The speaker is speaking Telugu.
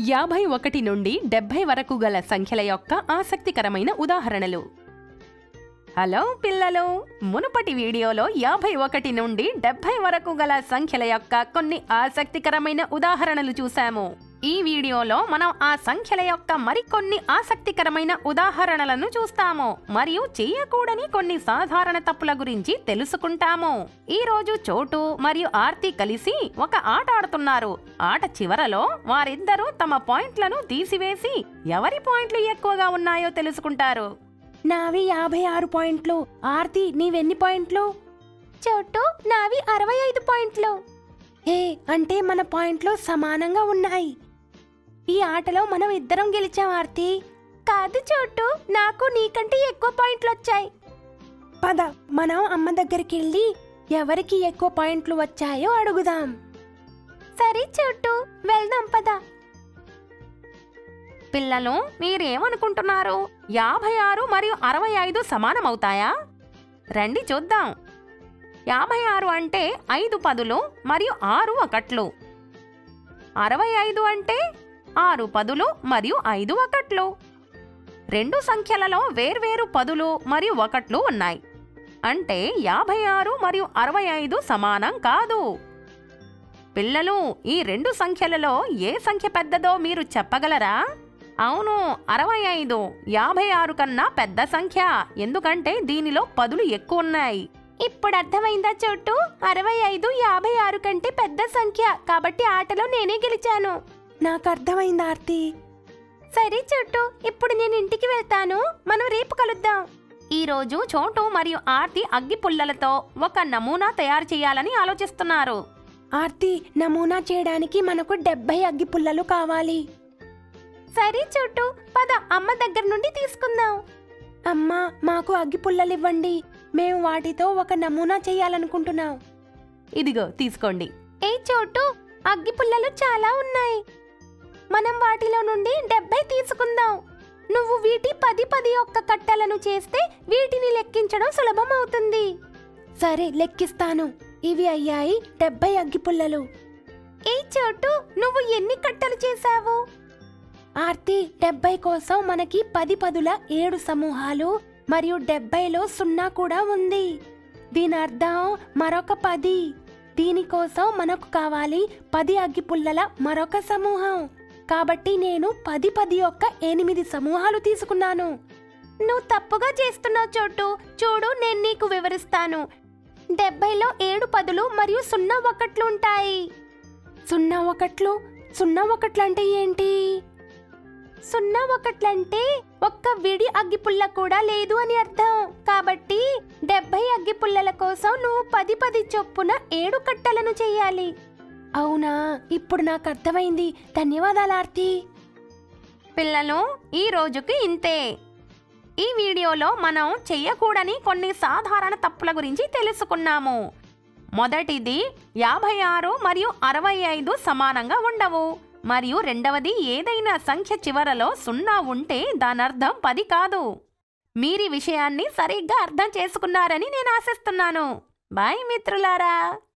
యాభై ఒకటి నుండి డెబ్భై వరకు గల సంఖ్యల యొక్క ఆసక్తికరమైన ఉదాహరణలు హలో పిల్లలు మునుపటి వీడియోలో యాభై ఒకటి నుండి డెబ్భై వరకు గల సంఖ్యల యొక్క కొన్ని ఆసక్తికరమైన ఉదాహరణలు చూశాము ఈ వీడియోలో మనం ఆ సంఖ్యల యొక్క మరికొన్ని ఆసక్తికరమైన ఉదాహరణలను చూస్తాము మరియు చేయకూడని కొన్ని సాధారణ తప్పుల గురించి తెలుసుకుంటాము ఈ రోజు చోటు మరియు ఆర్తి కలిసి ఒక ఆట ఆడుతున్నారు ఆట చివరలో వారిద్దరూ తమ పాయింట్లను తీసివేసి ఎవరి పాయింట్లు ఎక్కువగా ఉన్నాయో తెలుసుకుంటారు నావి యాభై ఆరు పాయింట్లు ఆర్తి నీవెన్ని పాయింట్లు చోటు నావి అరవై ఐదు పాయింట్లు ఏ అంటే మన పాయింట్లు సమానంగా ఉన్నాయి ఈ ఆటలో మనం ఇద్దరం గెలిచాం ఆర్తి కాదు చోటు నాకు నీకంటే ఎక్కువ పాయింట్లు వచ్చాయి పద మనం అమ్మ దగ్గరికి వెళ్ళి ఎవరికి ఎక్కువ పాయింట్లు వచ్చాయో అడుగుదాం సరే చోటు వెళ్దాం పద పిల్లలు మీరేమనుకుంటున్నారు యాభై ఆరు మరియు అరవై ఐదు సమానమవుతాయా రండి చూద్దాం యాభై ఆరు అంటే ఐదు పదులు మరియు ఆరు ఒకట్లు అరవై ఐదు అంటే ఆరు పదులు మరియు ఐదు ఒకట్లు రెండు సంఖ్యలలో వేర్వేరు పదులు మరియు ఒకట్లు ఉన్నాయి అంటే యాభై ఆరు మరియు అరవై ఐదు సమానం కాదు పిల్లలు ఈ రెండు సంఖ్యలలో ఏ సంఖ్య పెద్దదో మీరు చెప్పగలరా అవును అరవై ఐదు యాభై ఆరు కన్నా పెద్ద సంఖ్య ఎందుకంటే దీనిలో పదులు ఎక్కువ ఉన్నాయి ఇప్పుడు అర్థమైందా చోటు అరవై ఐదు యాభై ఆరు కంటే పెద్ద సంఖ్య కాబట్టి ఆటలో నేనే గెలిచాను నాకు అర్థమైంది ఆర్తి సరే చోటు ఇప్పుడు నేను ఇంటికి వెళ్తాను మనం రేపు కలుద్దాం ఈ రోజు చోటు మరియు ఆర్తి అగ్గి పుల్లలతో ఒక నమూనా తయారు చేయాలని ఆలోచిస్తున్నారు ఆర్తి నమూనా చేయడానికి మనకు డెబ్బై అగ్గి పుల్లలు కావాలి సరే చోటు పద అమ్మ దగ్గర నుండి తీసుకుందాం అమ్మా మాకు అగ్గి పుల్లలు ఇవ్వండి మేము వాటితో ఒక నమూనా చేయాలనుకుంటున్నాం ఇదిగో తీసుకోండి ఏ చోటు అగ్గి పుల్లలు చాలా ఉన్నాయి మనం వాటిలో నుండి డెబ్బై తీసుకుందాం నువ్వు వీటి పది పది ఒక్క కట్టలను చేస్తే వీటిని లెక్కించడం సులభం అవుతుంది సరే లెక్కిస్తాను ఇవి అయ్యాయి డెబ్బై అగ్గి పుల్లలు ఏ చోటు నువ్వు ఎన్ని కట్టలు చేశావు ఆర్తి డెబ్బై కోసం మనకి పది పదుల ఏడు సమూహాలు మరియు డెబ్బైలో సున్నా కూడా ఉంది దీని అర్థం మరొక పది దీనికోసం మనకు కావాలి పది అగ్గిపుల్లల మరొక సమూహం కాబట్టి నేను పది పది యొక్క ఎనిమిది సమూహాలు తీసుకున్నాను నువ్వు తప్పుగా చేస్తున్నావు చోటు చూడు నేను నీకు వివరిస్తాను డెబ్బైలో ఏడు పదులు మరియు సున్నా ఒకట్లు ఉంటాయి సున్నా ఒకట్లు సున్నా ఒకట్లు అంటే ఏంటి సున్నా ఒకట్లంటే ఒక్క విడి అగ్గిపుల్ల కూడా లేదు అని అర్థం కాబట్టి డెబ్బై అగ్గిపుల్లల కోసం నువ్వు పది పది చొప్పున ఏడు కట్టలను చెయ్యాలి అవునా ఇప్పుడు నాకు అర్థమైంది ధన్యవాదాలు ఆర్తి పిల్లలు ఈ రోజుకి ఇంతే ఈ వీడియోలో మనం చెయ్యకూడని కొన్ని సాధారణ తప్పుల గురించి తెలుసుకున్నాము మొదటిది యాభై ఆరు మరియు అరవై ఐదు సమానంగా ఉండవు మరియు రెండవది ఏదైనా సంఖ్య చివరలో సున్నా ఉంటే దానర్థం పది కాదు మీరీ విషయాన్ని సరిగ్గా అర్థం చేసుకున్నారని నేను ఆశిస్తున్నాను బాయ్ మిత్రులారా